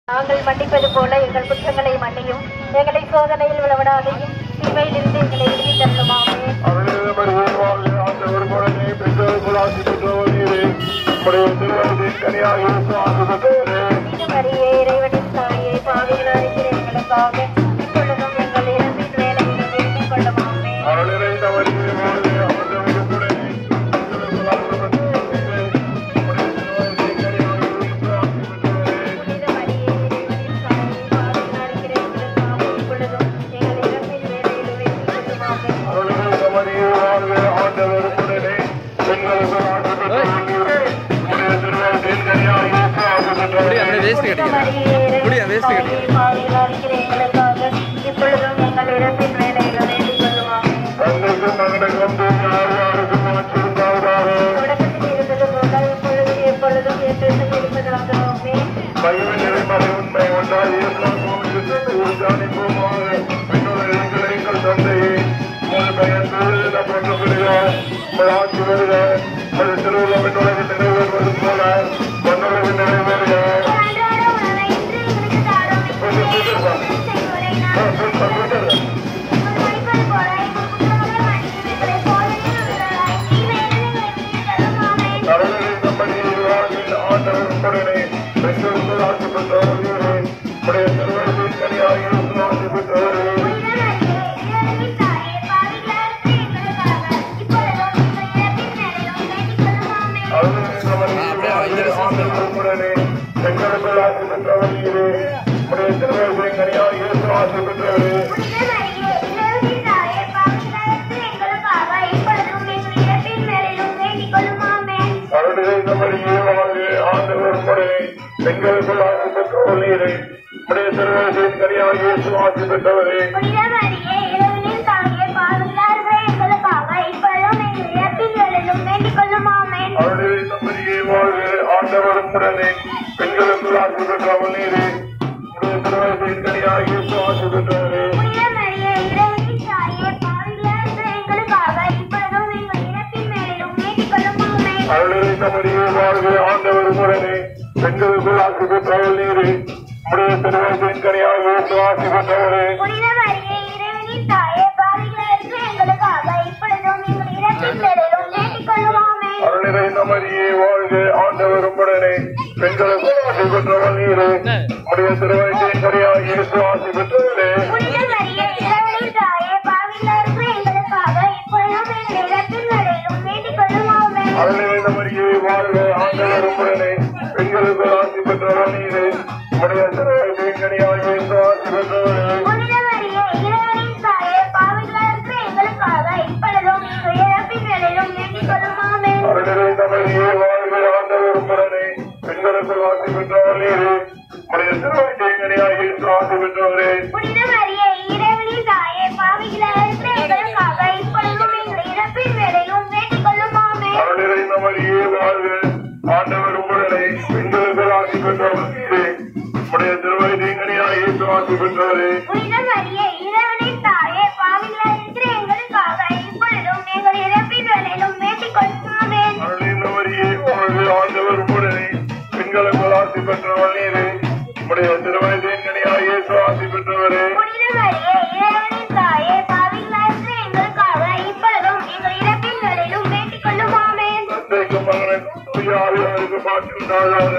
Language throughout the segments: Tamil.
நாங்கள் மன்னிப்பது போல எங்கள் குற்றங்களை மன்னியும் எங்களை சோதனையில் விளவிடாதையும் தீமையிலிருந்து எங்களை விடுவித் தள்ளுமாமே மரியே இறைவனின் தாயே பாவிகளாக இருக்கிற எங்களுக்காக இப்பொழுதும் எங்கள் இறப்பின் வேலையில் வேண்டிக் கொள்ளுமாமே புனித மரியே இறைவனின் தாயே பாவிகளாக இருக்கிற எங்களுக்காக இப்பொழுதும் எங்கள் இறப்பின் வேலையில் வேண்டிக் கொள்ளுமாமே அப்படியே வேஸ்ட் கட்டிக்கிறேன் முடியா வேஸ்ட் கட்டிக்கிறேன் இப்பொழுதும் எங்கள் இறப்பின் வேலையில் வேண்டிக் கொள்ளுமாமே தொடக்கத்தில் இருந்தது போல இப்பொழுதும் எப்பொழுதும் எப்பொழுதும் இருப்பதாகவே அன்றாட உணவை இன்று எங்களுக்கு தாரும் செய்வோரை நான் மன்னிப்பது போல எங்கள் குற்றங்களை மன்னியும் எங்களை சோதனையில் விடாதாய் தீமையிலிருந்து எங்களை தள்ளுமாமே புனித மரியே இறைவனின் தாயே பாவிகளாக இருக்கிற எங்களுக்காக இப்பொழுதும் எங்கள் இறப்பின் வேளையிலும் வேண்டிக் கொள்ளுமாமே புனித மரியே இறைவனின் தாயே பாவிகளாக இருக்கிற எங்களுக்காக இப்பொழுதும் எங்கள் இறப்பின் வேளையிலும் வேண்டிக் கொள்ளுமாமே புனித மரியே இறைவனின் தாயே பாவிகளாக இருக்கிற எங்களுக்காக இப்பொழுதும் எங்கள் இறப்பின் வேளையிலும் வேண்டிக் கொள்ளுமாமே புனித மரியே இறைவனின் தாயே பாவிகளாக இருக்கிற எங்களுக்காக இப்பொழுதும் எங்கள் இறப்பின் வேளையிலும் வேண்டிக் கொள்ளுமாமே பெண்களுக்குள் ஆசி பெற்றவள் நீரே உடைய திருவள்ளின் கனியாக ஆசி பெற்றவரே புனித மரியே இறைவனின் தாயே பாவிகளாக இருக்கிற எங்களுக்காக இப்பொழுதும் எங்கள் இறப்பின் வேளையிலும் வேண்டிக் கொள்ளுமாமே அருள் நிறைந்த மரியே வாழ்க ஆண்டவர் உடனே பெண்களுக்கு ஆசி பெற்றவள் நீரே உடைய திருவள்ளின் கனியாக இயேசு ஆசி பெற்றவரே புனித மரியே இறைவனின் தாயே பாவிகளாக இருக்கிற எங்களுக்காக இப்பொழுதும் எங்கள் இறப்பின் வேளையிலும் வேண்டிக் கொள்ளுமாமே அருள் நிறைந்த மரியே வாழ்க ஆண்டவர் உடனே பெண்களுக்கு ஆசி பெற்றவள் நீரே உடைய திருவள்ளின் கனியாக இயேசு ஆசி பெற்றவரே புனித மரியே இறைவனின் தாயே பாவிகளாக இருக்கிற எங்களுக்காக இப்பொழுதும் எங்கள் இறப்பின் வேளையிலும் வேண்டிக் கொள்ளுமாமே அருள் நிறைந்த மரியே வாழ்க ஆண்டவர் உடனே பெண்களுக்கு ஆசி பெற்றவள் நீரே உடைய திருவள்ளின் கனியாக இயேசு ஆசி பெற்றவரே புனித மரியே இறைவனின் தாயே பாவிகளாக இருக்கிற எங்களுக்காக இப்பொழுதும் எங்கள் இறப்பின் வேளையிலும் வேண்டிக் கொள்ளுமாமே அருள் நிறைந்த மரியே வாழ்க ஆண்டவர் உடனே பெண்களுக்கு ஆசி பெற்றவள் நீரே உடைய திருவள்ளின் கனியாக இயேசு ஆசி பெற்றவரே புனித மரியே இறைவனின் தாயே பாவிகளாக இருக்கிற எங்களுக்காக இப்பொழுதும் எங்கள் இறப்பின் வேளையிலும் வேண்டிக் கொள்ளுமாமே அருளின் மரியே வாழ்க ஆண்டவர் உடனே பெண்களுக்கு ஆசி பெற்றவள் நீரே உடைய திருவள்ளின் கனியாக இயேசு ஆசி பெற்றவரே புனித மரியே இறைவனின் தாயே பாவிகளாக இருக்கிற எங்களுக்காக இப்பொழுதும் எங்கள் இறப்பின் வேளையிலும் வேண்டிக் கொள்ளுமாமே தந்தைக்கும் மகனுக்கும் தூய ஆவியாருக்கு மாற்றி உண்டாதாக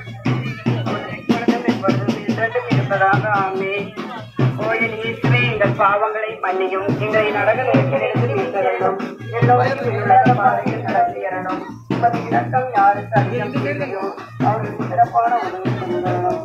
இருப்பதாக ஆமே கோயில் இயேசுவே எங்கள் பாவங்களை மன்னியும் எங்களை நடக்க நோக்கிலிருந்து மீட்டரணும் எல்லோரும் உலக பாதையில் நடத்தியறணும் உமது இரக்கம் யாருக்கு அதிகம் தேவையோ அவருக்கு சிறப்பான உதவி கொண்டுள்ளணும்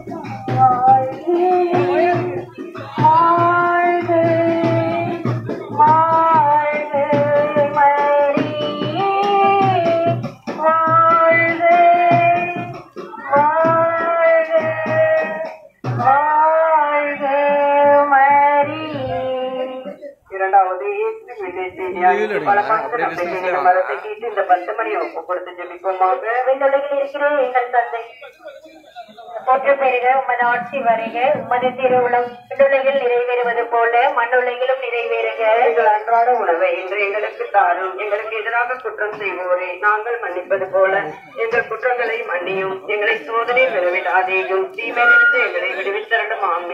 இரண்டாவது இயேசு விண்ணை செய்தியாக பல பத்து நம்பிக்கைகளை மரத்தை கேட்டு இந்த பத்து மணியை ஒப்பு கொடுத்து ஜெபிப்போமாக விண்ணுலகில் இருக்கிற எங்கள் தந்தை போற்று பெறுக உமது ஆட்சி வருக உமது திருவுளம் விண்ணுலகில் நிறைவேறுவது போல மண்ணுலகிலும் நிறைவேறுக எங்கள் அன்றாட உணவை இன்று எங்களுக்கு தாரும் எங்களுக்கு எதிராக குற்றம் செய்வோரை நாங்கள் மன்னிப்பது போல எங்கள் குற்றங்களை மன்னியும் எங்களை சோதனை விளைவிடாதேயும் தீமையிலிருந்து எங்களை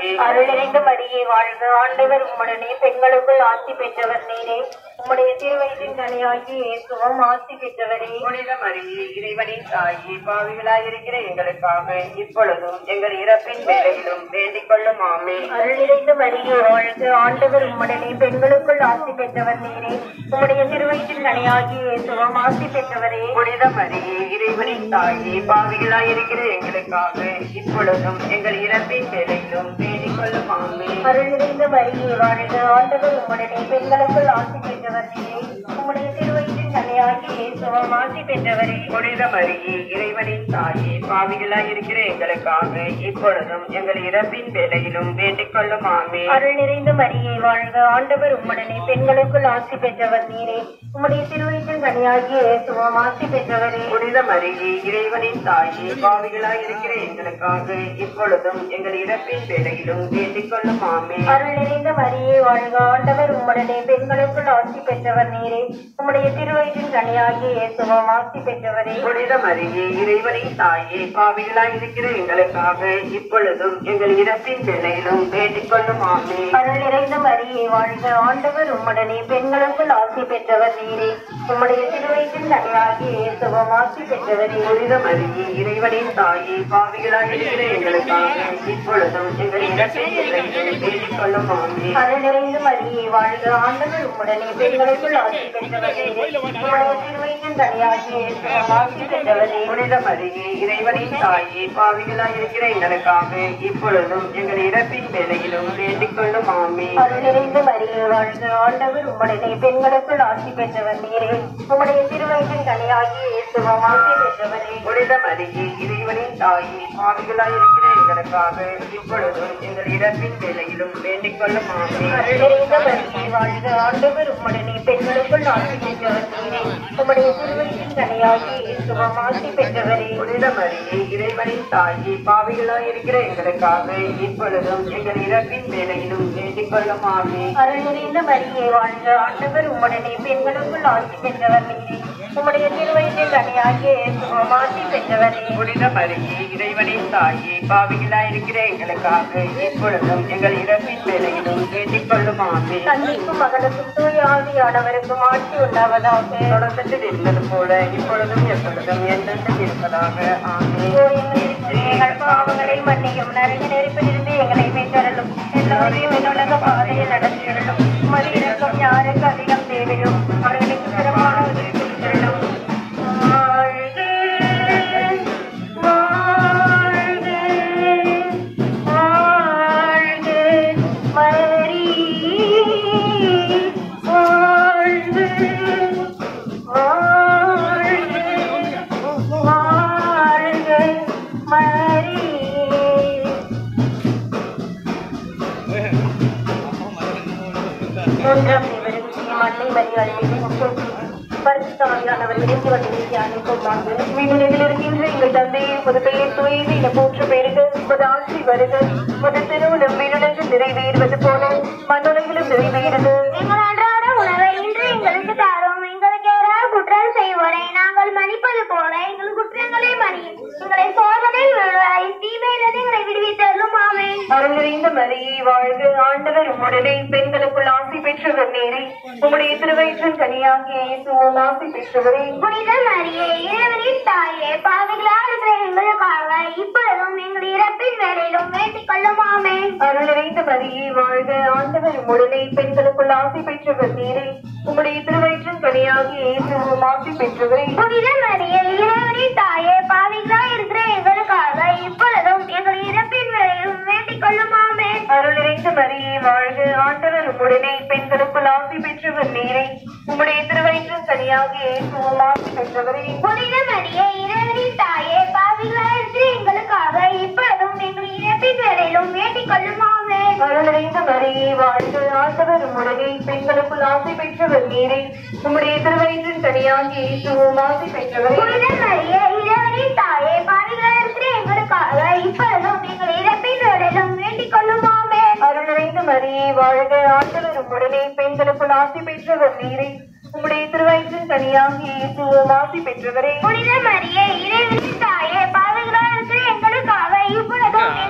ஆமே அருள் நிறைந்த மரியே வாழ்க ஆண்டவர் உம்முடனே பெண்களுக்குள் ஆசி பெற்றவர் நீரே உம்முடைய திருவயிற்றின் கனியாகி இயேசுவும் ஆசி பெற்றவரே புனித மரியே இறைவனின் தாயே பாவிகளாயிருக்கிற எங்களுக்காக இப்பொழுதும் எங்கள் இறப்பின் வேலையிலும் வேண்டிக் கொள்ளும் ஆமே அருள் நிறைந்த மரியே வாழ்க ஆண்டவர் உம்முடனே பெண்களுக்குள் ஆசி பெற்றவர் நீரே உம்முடைய திருவயிற்றின் கனியாகி இயேசுவும் ஆசி பெற்றவரே புனித மரியே இறைவனின் தாயே பாவிகளாயிருக்கிற எங்களுக்காக இப்பொழுதும் எங்கள் இறப்பின் வேலையிலும் வேண்டிக் கொள்ளும் ஆமே அருள் நிறைந்த மரியே வாழ்க ஆண்டவர் உம்முடனே பெண்களுக்குள் ஆசி பெற்றவர் நீரே உம்முடைய திருவயிற்றின் கனியாகி இயேசுவும் ஆசி பெற்றவரே புனித மரியே இறைவனின் தாயே பாவிகளாயிருக்கிற எங்களுக்காக இப்பொழுதும் எங்கள் இறப்பின் வேலையிலும் வேண்டிக் கொள்ளும் ஆமே அருள் நிறைந்த மரியே வாழ்க ஆண்டவர் உம்முடனே பெண்களுக்குள் ஆசி பெற்றவர் நீரே உம்முடைய திருவயிற்றின் கனியாகிய இயேசுவும் ஆசி பெற்றவரே புனித மரியே இறைவனின் தாயே பாவிகளாயிருக்கிற எங்களுக்காக இப்பொழுதும் எங்கள் இறப்பின் வேலையிலும் வேண்டிக் கொள்ளும் ஆமே அருள் நிறைந்த மரியே வாழ்க ஆண்டவர் உம்முடனே பெண்களுக்குள் ஆசி பெற்றவர் நீரே உம்முடைய திருவயிற்றின் கனியாகிய இயேசுவும் ஆசி பெற்றவரே புனித மரியே இறைவனின் தாயே பாவிகளாயிருக்கிற எங்களுக்காக இப்பொழுதும் எங்கள் இறப்பின் வேலையிலும் வேண்டிக் கொள்ளும் ஆமே அருள் நிறைந்த மரியே வாழ்க ஆண்டவர் உம்முடனே பெண்களுக்குள் ஆசி பெற்றவர் நீரே உம்முடைய திருவயிற்றின் கனியாகிய இயேசுவும் ஆசி பெற்றவரே புனித மரியே இறைவனின் தாயே பாவிகளாயிருக்கிற எங்களுக்காக இப்பொழுதும் எங்கள் இறப்பின் வேலையிலும் வேண்டிக் கொள்ளும் ஆமே அருள் நிறைந்த மரியே வாழ்க ஆண்டவர் உம்முடனே பெண்களுக்குள் ஆசி பெற்றவர் நீரே உம்முடைய திருவயிற்றின் கனியாகிய இயேசுவும் ஆசி பெற்றவரே புனித மரியே இறைவனின் தாயே பாவிகளாயிருக்கிற எங்களுக்காக இப்பொழுதும் எங்கள் இறப்பின் வேலையிலும் வேண்டிக் கொள்ளும் ஆமே அருள் நிறைந்த மரியே வாழ்க ஆண்டவர் உம்முடனே பெண்களுக்குள் ஆசி பெற்றவர் நீரே உம்முடைய திருவயிற்றின் கனியாகிய இயேசுவும் ஆசி பெற்றவரே புனித மரியே இறைவனின் தாயே பாவிகளாயிருக்கிற எங்களுக்காக இப்பொழுதும் எங்கள் இறப்பின் வேலையிலும் வேண்டிக் கொள்ளும் ஆமே அருள் நிறைந்த மரியே வாழ்க ஆண்டவர் உம்முடனே பெண்களுக்குள் ஆசி பெற்றவர் நீரே உம்முடைய திருவயிற்றின் கனியாகிய இயேசுவும் ஆசி பெற்றவரே புனித மரியே இறைவனின் தாயே பாவிகளாயிருக்கிற எங்களுக்காக இப்பொழுதும் எங்கள் இறப்பின் வேலையிலும் வேண்டிக் கொள்ளும் ஆமே அருள் நிறைந்த மரியே வாழ்க ஆண்டவர் உம்முடனே பெண்களுக்குள் ஆசி பெற்றவர் நீரே உம்முடைய திருவயிற்றின் கனியாகிய இயேசுவும் ஆசி பெற்றவரே புனித மரியே இறைவனின் தாயே பாவிகளாயிருக்கிற எங்களுக்காக இப்பொழுதும் எங்கள் இறப்பின் வேலையிலும் வேண்டிக் கொள்ளும் ஆமே தந்தைக்கும் மகனுக்கும் தூய ஆவியானவருக்கும் ஆட்சி உண்டாவதாக தொடக்கத்தில் இருந்தது போல இப்பொழுதும் எப்பொழுதும் என்றென்றும் இருப்பதாக ஆமே இதோ எங்களுக்கு எங்கள் பாவங்களை மன்னியும் நரக நெருப்பிலிருந்து எங்களை மீட்டரலும் எல்லோரையும் என்னுலக பாதையில் நடத்திடலும் உமது இறக்கம் யாருக்கு அதிகம் தேவையோ அவர்களுக்கு சிறப்பான உதவி செய்திடலும் வாழ்க, வாழ்க, வாழ்க, மரி, வாழ்க, வாழ்க, வாழ்க, மரி. மூன்றாம் தேவனுக்கு மண்ணை மரியாதை பரிசுத்தாவியானவர் இணைந்து வந்து அனுப்புவாங்க விண்ணிலையில் இருக்கின்ற எங்கள் தந்தையை புது பெயர் தூய்மை என போற்ற பெருக புது ஆட்சி வருக புது திருவிழம் வீடுலகில் நிறைவேறுவது போல மண்ணுலகிலும் நிறைவேறுது எங்கள் அன்றாட உணவை இன்று எங்களுக்கு தாரும் எங்களுக்கு யாராவது குற்றம் செய்வோரை நாங்கள் மன்னிப்பது போல எங்கள் குற்றங்களை மன்னியும் எங்களை சோதனையில் விழுவாய் தீமையிலிருந்து எங்களை விடுவித்தருளும் ஆமே அருள் நிறைந்த மரியே வாழ்க ஆண்டவர் உம்முடனே பெண்களுக்குள் ஆசி பெற்றவர் நேரே உம்முடைய திருவயிற்றின் கனியாகிய இயேசுவும் ஆசி பெற்றவரே புனித மரியே இறைவனின் தாயே பாவிகளா இருக்கிற எங்களுக்காக இப்பொழுதும் எங்கள் இறப்பின் வேலையிலும் வேண்டிக் கொள்ளும் ஆமே அருள் நிறைந்த மரியே வாழ்க ஆண்டவர் உம்முடனே பெண்களுக்குள் ஆசி பெற்றவர் நேரே உம்முடைய திருவயிற்றின் கனியாகிய இயேசுவும் ஆசி பெற்றவரே புனித மரியே இறைவனின் தாயே பாவிகளா இருக்கிற எங்களுக்காக இப்பொழுதும் எங்கள் இறப்பின் வேலையிலும் வேண்டிக் கொள்ளும் ஆமே அருள் நிறைந்த மரியே வாழ்க ஆண்டவர் உம்முடனே பெண்களுக்குள் ஆசி பெற்றவர் நேரே உம்முடைய திருவயிற்றின் கனியாகிய இயேசுவும் ஆசி பெற்றவரே புனித மரியே இறைவனின் தாயே பாவிகளா இருக்கிற எங்களுக்காக இப்பொழுதும் எங்கள் இறப்பின் வேலையிலும் வேண்டிக் கொள்ளும் ஆமே அருள் நிறைந்த மரியே வாழ்க ஆண்டவர் உம்முடனே பெண்களுக்குள் ஆசி பெற்றவர் நேரே உம்முடைய திருவயிற்றின் கனியாகிய இயேசுவும் ஆசி பெற்றவரே புனித மரியே இறைவனின் தாயே பாவிகளா இருக்கிற எங்களுக்காக இப்பொழுதும் எங்கள் இறப்பின் வேலையிலும் வேண்டிக் கொள்ளும் ஆமே அருள் நிறைந்த மரியே வாழ்க ஆண்டவர் உம்முடனே பெண்களுக்குள் ஆசி பெற்றவர் நீரே உம்முடைய திருவயிற்றின் கனியாகிய இயேசுவும் ஆசி பெற்றவரே புனித மரியே இறைவனின் தாயே பாவிகளா இருக்கிற எங்களுக்காக இப்பொழுதும் எங்கள் இறப்பின்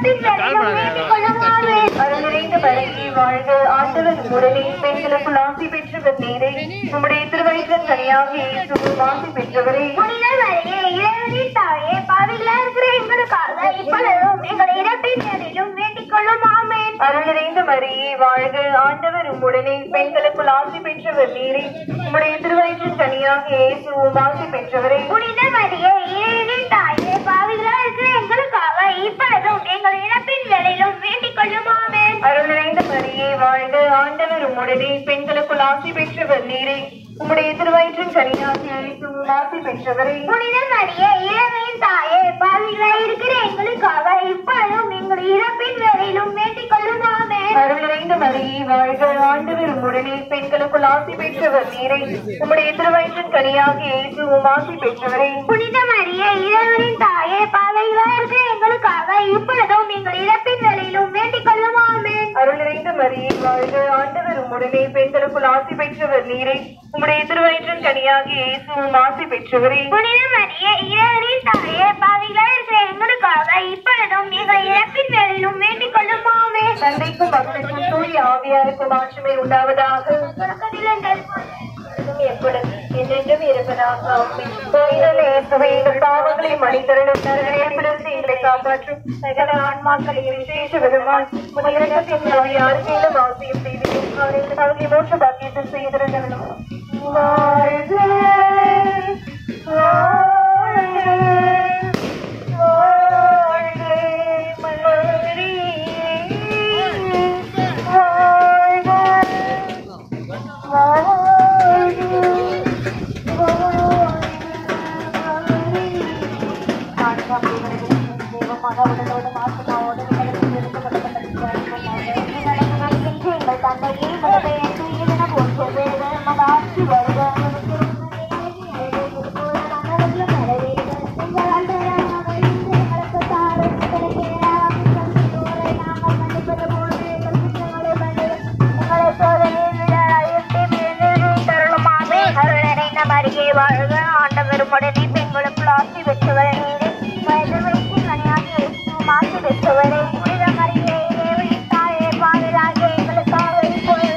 இறப்பின் வேலையிலும் வேண்டிக் கொள்ளுமாமே அருள் நிறைந்த மறையே வாழ்க ஆண்டவர் உடனே பெண்களுக்குள் ஆசி பெற்றவர் நீரே உம்முடைய திருவயிற்றின் கனியாக இயேசுவும் ஆசி பெற்றவரே புனித மரியே இறைவனின் தாயே பாவிகளா இருக்கிற எங்களுக்காக இப்பொழுதும் எங்களை இறப்பின் வேலையிலும் வேண்டிக் கொள்ளும் ஆமென் அருள் நிறைந்த மரியே வாழ்க ஆண்டவர் உம்முடனே பெண்களுக்குள் ஆசி பெற்றவர் நீரே உம்முடைய திருவயிற்றின் கனியாக இயேசுவும் ஆசி பெற்றவரே புனித மரியே இறைவனின் தாயே பாவிகளா இருக்கிற எங்களுக்காக இப்பொழுதும் எங்கள் இறப்பின் வேலையிலும் வேண்டிக் கொள்ளும் ஆமென் அருள் நிறைந்த மரியே வாழ்க ஆண்டவர் உம்முடனே பெண்களுக்குள் ஆசி பெற்றவர் நீரே உம்முடைய திருவயிற்றின் கனியாக இயேசுவும் ஆசி பெற்றவரே புனித மரியே இறைவனின் தாயே பாவிகளா இருக்கிற எங்களுக்காக இப்பொழுதும் எங்கள் இறப்பின் வேலையிலும் வேண்டிக் கொள்ளும் ஆமென் அருள் நிறைந்த மரியே வாழ்க ஆண்டவர் உம்முடனே பெண்களுக்குள் ஆசி பெற்றவர் நீரே உம்முடைய திருவயிற்றின் கனியாக இயேசுவும் ஆசி பெற்றவரே புனித மரியே இறைவனின் தாயே பாவைகளா இருக்கிற எங்களுக்காக இப்பொழுதும் எங்கள் இறப்பின் வேலையிலும் வேண்டிக் கொள்ளும் ஆமென் அருள் நிறைந்த மரியே வாழ்க ஆண்டவர் உம்முடனே பெண்களுக்குள் ஆசி பெற்றவர் நீரே உம்முடைய திருவயிற்றின் கனியாக இயேசுவும் ஆசி பெற்றவரே புனித மரியே இறைவனின் தாயே பாவைகளா இருக்கிற எங்களுக்காக இப்பொழுதும் எங்கள் இறப்பின் வேலையிலும் வேண்டிக் கொள்ளும் ஆமென் தந்தைக்கும் மக்களுக்கும் தூய ஆவியாருக்கும் ஆட்சிமை உண்டாவதாக தொடக்கத்தில் எங்கள் எப்பொழுது என்றென்றும் இருப்பதாக ஆமென். கோயிலில் இயேசுவே, எங்கள் பாவங்களை மன்னித்தருளும் நரகத்திலிருந்து எங்களை காப்பாற்றும் சகல ஆன்மாக்களையும் விசேஷ விதமாய் உமது இரக்கத்தின் ஆவியார் மேலும் ஆசையும் செய்தேன் அவர்கள் அவர்களை மோட்ச பாக்கியத்தை செய்திருந்தனும் வாழ்க வாழ்க வாழ்க மலரே வாழ்க மரியே வாழ்க ஆண்டவர் உடனே பெண்களுக்குள் ஆசி பெற்றவர் நீரே வயது வயசில் மணியாகி இயேசுவும் ஆசி பெற்றவரே புனித மரியே இறைவனின் தாயே பாவிலாகிய எங்களுக்காக இப்பொழுது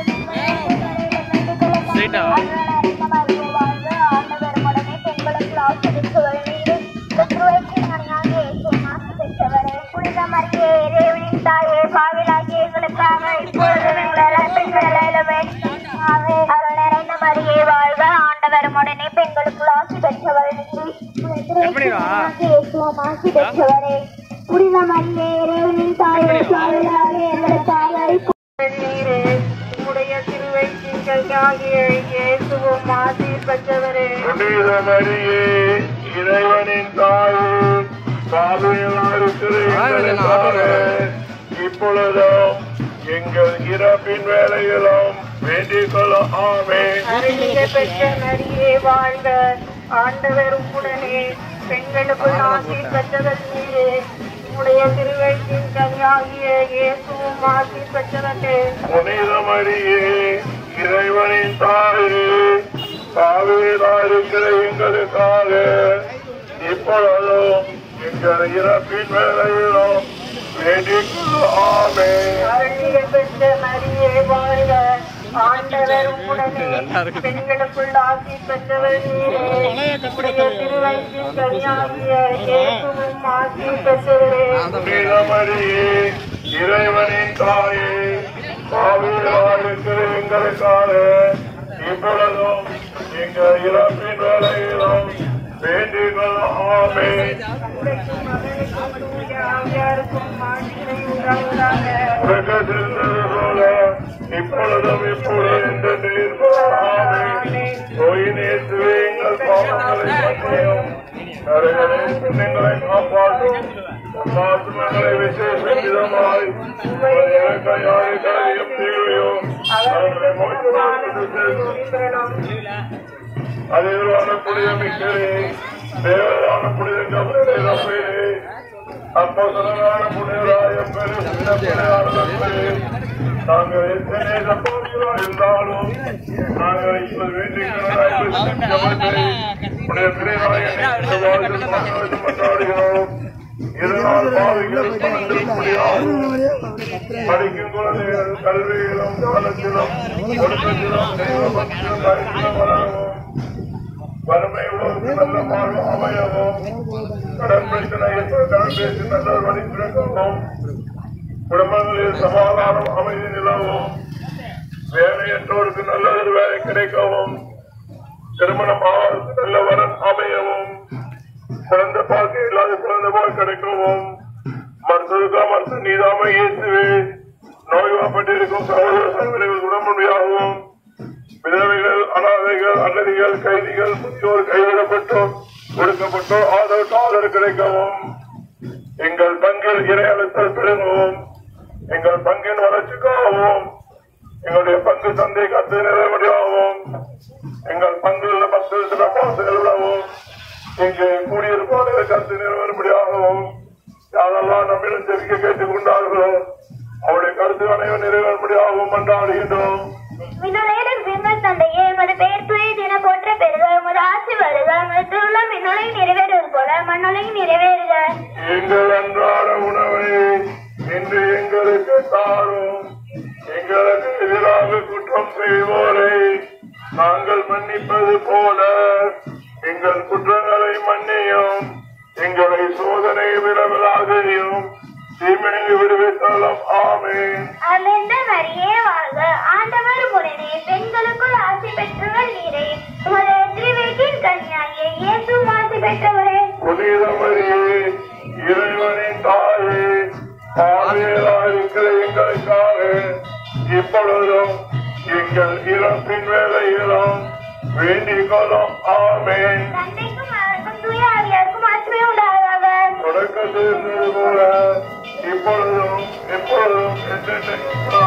Straight ஆ. மரியே வாழ்க ஆண்டவர் உடனே பெண்களுக்குள் ஆசி பெற்றவர் நீரே வயது வயசில் மணியாகி இயேசுவும் ஆசி பெற்றவரே புனித மரியே இறைவனின் தாயே பாவிலாகிய எங்களுக்காக இப்பொழுது எங்கள் இறப்பின் வேளையில அருள் நிறைந்த மரியே வாழ்க ஆண்டவர் உடனே பெண்களுக்குள் ஆசி பெற்றவர் பண்ணிடுவா? ஆசி பெற்றவரே புனித மரியே இறைவனின் தாயே பாவிலாகிய எங்களுக்காக நீரே உம்முடைய திருவயிற்றின் கனியாகிய இயேசுவும் ஆசி பெற்றவரே புனித மரியே இறைவனின் தாயே பாதையெல்லாம் இருக்கிற எங்களுக்காக இப்பொழுதும் எங்கள் இறப்பின் வேலையிலும் வேண்டிக் கொள்ள ஆமே அருளிய பெற்ற மரியே வாழ்க ஆண்டவர் உம்முடனே பெண்களுக்குள் ஆசி பெற்றவர் நீரே உம்முடைய திருவயிற்றின் கனியாகிய இயேசுவும் ஆசி பெற்றவரே புனித மரியே இறைவனின் தாயே பாவையிலா இருக்கிற எங்களுக்காக இப்பொழுதும் எங்கள் இறப்பின் வேலையிலும் வேண்டிக் கொள்ள ஆமே அருளிய பெற்ற மரியே வாழ்க ஆண்டவர் உம்முடனே பெண்களுக்குள் ஆசி பெற்றவர் நீரே உம்முடைய திருவயிற்றின் கனியாகிய இயேசுவும் ஆசி பெற்றவரே புனித மரியே இறைவனின் தாயே பாவிகளா இருக்கிற எங்களுக்காக இப்பொழுதும் எங்கள் இறப்பின் வேலையிலும் வேண்டிக் கொள்ள ஆமே உலகத்திலிருந்தது போல இப்பொழுதும் இப்பொழுது இந்த நீர்வாமே போய் நேற்று எங்கள் பாவங்களை மன்னியும் நரகத்திலிருந்து எங்களை காப்பாற்றும் ஆத்மங்களை விசேஷ விதமாய் கையாளி காரியம் செய்யும் அவர்களை அதிகமான புனித மிக்கரே தேவரான புனித கவலை அப்போதனான புனிதராய பெரு நாங்கள் எத்தனை தப்போகிறோம் இருந்தாலும் நாங்கள் இப்போது வேண்டிய புனித பிரிவாய கொண்டாடுகிறோம் இதனால் பாவிகள் மன்னிக்கும்படியாகும் படிக்கும் குழந்தைகள் கல்வியிலும் ஞானத்திலும் ஒழுக்கத்திலும் தெய்வபக்தியிலும் பயத்திலும் வளரவும் வறுமை உள்ளவருக்கு நல்ல வாழ்வு அமையவும் கடன் பிரச்சனை கடன் பேசி நல்ல வழி பிறக்கவும் குடும்பங்களில் சமாதானம் அமைதி நிலவும் வேலையற்றோருக்கு நல்ல ஒரு வேலை கிடைக்கவும் திருமணம் ஆவதற்கு நல்ல வரன் அமையவும் குழந்தை பார்க்க இல்லாத குழந்தை பால் கிடைக்கவும் மருத்துவ மருத்துவ நீதாம இயேசுவே நோய்வாப்பட்டிருக்கும் சகோதர சகோதரிகள் குணமுடியாகவும் விதவைகள் அனாதைகள் அகதிகள் கைதிகள் முதியோர் கைவிடப்பட்டோர் ஒடுக்கப்பட்டோர் ஆதரவு ஆதரவு கிடைக்கவும் எங்கள் பங்கில் இறை அழுத்தல் பெருங்கவும் எங்கள் பங்கின் வளர்ச்சிக்காகவும் எங்களுடைய பங்கு சந்தை கத்து நிறைவடையாகவும் எங்கள் பங்குள்ள மக்கள் சிறப்பாக செயல்படவும் இங்கே கூடியிருப்பவர்கள் கத்து நிறைவேறும்படியாகவும் யாரெல்லாம் நம்மிடம் தெரிவிக்க கேட்டுக் கொண்டார்களோ அவருடைய கருத்து அனைவரும் நிறைவேறும்படியாகவும் கொண்டாடுகின்றோம் மின்னலையிலும் விண்கள் தந்தையே எமது பெயர் துயதின போற்ற பெறுக எமது ஆட்சி வருக எமது திருள்ள மின்னலை நிறைவேறுவது போல மண்ணுலை நிறைவேறுக எங்கள் அன்றாட உணவை இன்று எங்களுக்கு தாரும் எங்களுக்கு எதிராக குற்றம் செய்வோரை நாங்கள் மன்னிப்பது போல எங்கள் குற்றங்களை மன்னியும் எங்களை சோதனை விரவலாதையும் தீமையை விடுவித்தாலும் ஆமேன் அமிர்ந்த மரியே வாழ்க ஆண்டவர் முடனே பெண்களுக்குள் ஆசி பெற்றவர் நீரே உமது திருவேட்டின் கன்னியாகிய இயேசு ஆசி பெற்றவரே புனித மரியே இறைவனின் தாயே பாவியலாயிருக்கிற எங்களுக்காக இப்பொழுதும் எங்கள் இறப்பின் வேலையிலும் வேண்டிக் கொள்ளும் ஆமேன் தந்தைக்கும் அவருக்கும் தூய ஆவியாருக்கும் ஆட்சிமை உண்டாவதாக தொடக்கத்தில் இருந்தது போல இப்பொழுதும் எப்பொழுதும் என்றென்றைக்கும்